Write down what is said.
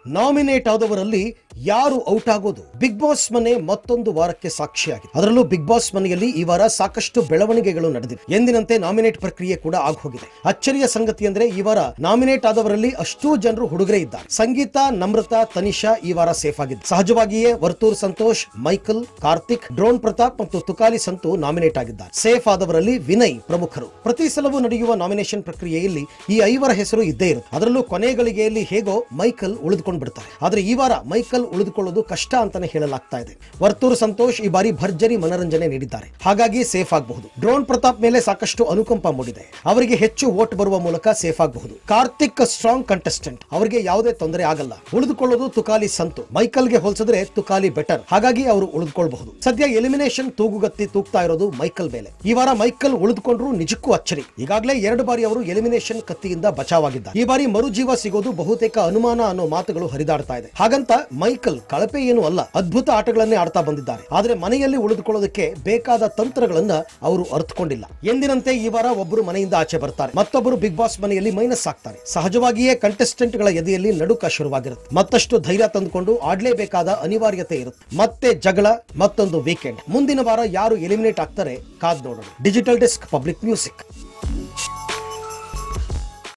nominate ಆದವರಲ್ಲಿ ಯಾರು out ಆಗೋದು big boss ಮನೆ ಮತ್ತೊಂದು ವಾರಕ್ಕೆ ಸಾಕ್ಷಿಯಾಗಿದೆ ಅದರಲ್ಲೂ ಬಿಗ್ ಬಾಸ್ ಮನೆಯಲ್ಲಿ ಈ ವಾರ ಸಾಕಷ್ಟು ಬೆಳವಣಿಗೆಗಳು ನಡೆದಿವೆ ಎಂದಿನಂತೆ ನಾಮಿನೇಟ್ ಪ್ರಕ್ರಿಯೆ ಕೂಡ ಆಗೋಗಿದೆ ಅಚ್ಚರಿಯ ಸಂಗತಿ ಅಂದ್ರೆ ಈ ವಾರ ನಾಮಿನೇಟ್ ಆದವರಲ್ಲಿ ಅಷ್ಟೂ ಜನರು ಹುಡುಗರೇ ಇದ್ದಾರೆ ಸಂಗೀತ ನಮ್ರತಾ ತನಿಷಾ ಈ ವಾರ ಸೇಫ್ ಆಗಿದೆ ಸಹಜವಾಗಿಯೇ ವರ್ತೂರ್ ಸಂತೋಷ್ ಮೈಕಲ್ ಕಾರ್ತಿಕ್ ಡ್ರೋನ್ ಪ್ರತಾಪ್ ಮತ್ತು ತುಕಾಲಿ ಸಂತು ನಾಮಿನೇಟ್ ಆಗಿದ್ದಾರೆ ಸೇಫ್ ಆದವರಲ್ಲಿ ವಿನಯ್ ಪ್ರಮುಖರು ಪ್ರತಿ ಸಲವೂ ನಡೆಯುವ ನಾಮಿನೇಷನ್ ಪ್ರಕ್ರಿಯೆಯಲ್ಲಿ ಈ ಐವರ ಹೆಸರು ಇದ್ದೇ ಇರುತ್ತೆ ಅದರಲ್ಲೂ ಕೊನೆ ಗಳಿಗೆಯಲ್ಲಿ ಹೇಗೋ ಮೈಕಲ್ ಉಳಿದುಕೊಂಡು ಬಿಡ್ತಾರೆ ಆದ್ರೆ ಈ ವಾರ ಮೈಕಲ್ ಉಳಿದುಕೊಳ್ಳೋದು ಕಷ್ಟ ಅಂತಾನೆ ಹೇಳಲಾಗ್ತಾ ಇದೆ ವರ್ತೂರ್ ಸಂತೋಷ್ ಈ ಬಾರಿ ಭರ್ಜರಿ ಮನರಂಜನೆ ನೀಡಿದ್ದಾರೆ ಹಾಗಾಗಿ ಸೇಫ್ ಆಗಬಹುದು ಡ್ರೋನ್ ಪ್ರತಾಪ್ ಮೇಲೆ ಸಾಕಷ್ಟು ಅನುಕಂಪ ಮೂಡಿದೆ ಅವರಿಗೆ ಹೆಚ್ಚು ವೋಟ್ ಬರುವ ಮೂಲಕ ಸೇಫ್ ಆಗಬಹುದು ಕಾರ್ತಿಕ್ ಸ್ಟ್ರಾಂಗ್ ಕಂಟೆಸ್ಟೆಂಟ್ ಅವರಿಗೆ ಯಾವುದೇ ತೊಂದರೆ ಆಗಲ್ಲ ಉಳಿದುಕೊಳ್ಳೋದು ತುಕಾಲಿ ಸಂತು ಮೈಕಲ್ಗೆ ಹೋಲಿಸಿದ್ರೆ ತುಕಾಲಿ ಬೆಟರ್ ಹಾಗಾಗಿ ಅವರು ಉಳಿದುಕೊಳ್ಳಬಹುದು ಸದ್ಯ ಎಲಿಮಿನೇಷನ್ ತೂಗುಗತ್ತಿ ತೂಗ್ತಾ ಇರೋದು ಮೈಕಲ್ ಮೇಲೆ ಈ ವಾರ ಮೈಕಲ್ ಉಳಿದುಕೊಂಡ್ರು ನಿಜಕ್ಕೂ ಅಚ್ಚರಿ ಈಗಾಗಲೇ ಎರಡು ಬಾರಿ ಅವರು ಎಲಿಮಿನೇಷನ್ ಕತ್ತಿಯಿಂದ ಬಚಾವಾಗಿದ್ದಾರೆ ಈ ಬಾರಿ ಮರುಜೀವ ಸಿಗೋದು ಬಹುತೇಕ ಅನುಮಾನ ಅನ್ನೋ ಮಾತುಗಳು ಹರಿದಾಡ್ತಾ ಇದೆ ಹಾಗಂತ ಮೈಕಲ್ ಕಳಪೆ ಏನು ಅಲ್ಲ ಅದ್ಭುತ ಆಟಗಳನ್ನೇ ಆಡ್ತಾ ಬಂದಿದ್ದಾರೆ ಆದ್ರೆ ಮನೆಯಲ್ಲಿ ಉಳಿದುಕೊಳ್ಳೋದಕ್ಕೆ ಬೇಕಾದ ತಂತ್ರಗಳನ್ನ ಅವರು ಅರ್ಥಕೊಂಡಿಲ್ಲ ಎಂದಿನಂತೆ ಈ ವಾರ ಒಬ್ಬರು ಮನೆಯಿಂದ ಆಚೆ ಬರ್ತಾರೆ ಮತ್ತೊಬ್ಬರು ಬಿಗ್ ಬಾಸ್ ಮನೆಯಲ್ಲಿ ಮೈನಸ್ ಆಗ್ತಾರೆ ಸಹಜವಾಗಿಯೇ ಕಂಟೆಸ್ಟೆಂಟ್ ಗಳ ಎದೆಯಲ್ಲಿ ನಡುಕ ಶುರುವಾಗಿರುತ್ತೆ ಮತ್ತಷ್ಟು ಧೈರ್ಯ ತಂದುಕೊಂಡು ಆಡ್ಲೇಬೇಕಾದ ಅನಿವಾರ್ಯತೆ ಇರುತ್ತೆ ಮತ್ತೆ ಜಗಳ ಮತ್ತೊಂದು ವೀಕೆಂಡ್ ಮುಂದಿನ ವಾರ ಯಾರು ಎಲಿಮಿನೇಟ್ ಆಗ್ತಾರೆ ಕಾದ್ ನೋಡೋಣ ಡಿಜಿಟಲ್ ಡೆಸ್ಕ್ ಪಬ್ಲಿಕ್ ಮ್ಯೂಸಿಕ್